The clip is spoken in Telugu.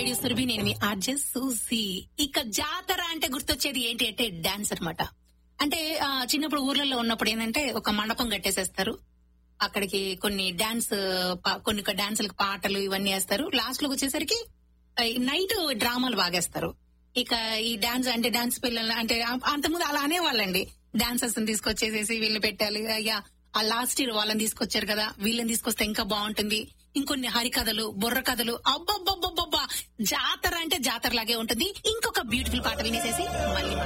రేడియో సురభి నేను మీ ఆర్జే సూసి ఇక జాతర అంటే గుర్తొచ్చేది ఏంటి అంటే డాన్స్ అన్నమాట అంటే ఆ, చిన్నప్పుడు ఊర్లలో ఉన్నప్పుడు ఏంటంటే ఒక మండపం కట్టేసేస్తారు అక్కడికి కొన్ని డాన్స్ పా- కొన్ని డాన్సులకు పాటలు ఇవన్నీ వేస్తారు లాస్ట్ లోకి వచ్చేసరికి నైట్ డ్రామాలు బాగేస్తారు ఇక ఈ డాన్స్ అంటే డాన్స్ పిల్లలు అంటే ఆ- అంతకుముందు అలా అనేవాళ్ళండి డాన్సర్స్ తీసుకొచ్చేసేసి వీళ్ళు పెట్టాలి అయ్యా ఆ లాస్ట్ ఇయర్ వాళ్ళని తీసుకొచ్చారు కదా వీళ్ళని తీసుకొస్తే ఇంకా బాగుంటుంది ఇంకొన్ని హరికథలు బుర్ర కథలు అబ్బబ్బబ్బబ్బబ్బా జాతర అంటే జాతర లాగే ఉంటుంది ఇంకొక బ్యూటిఫుల్ పాట వినేసేసి మళ్ళీ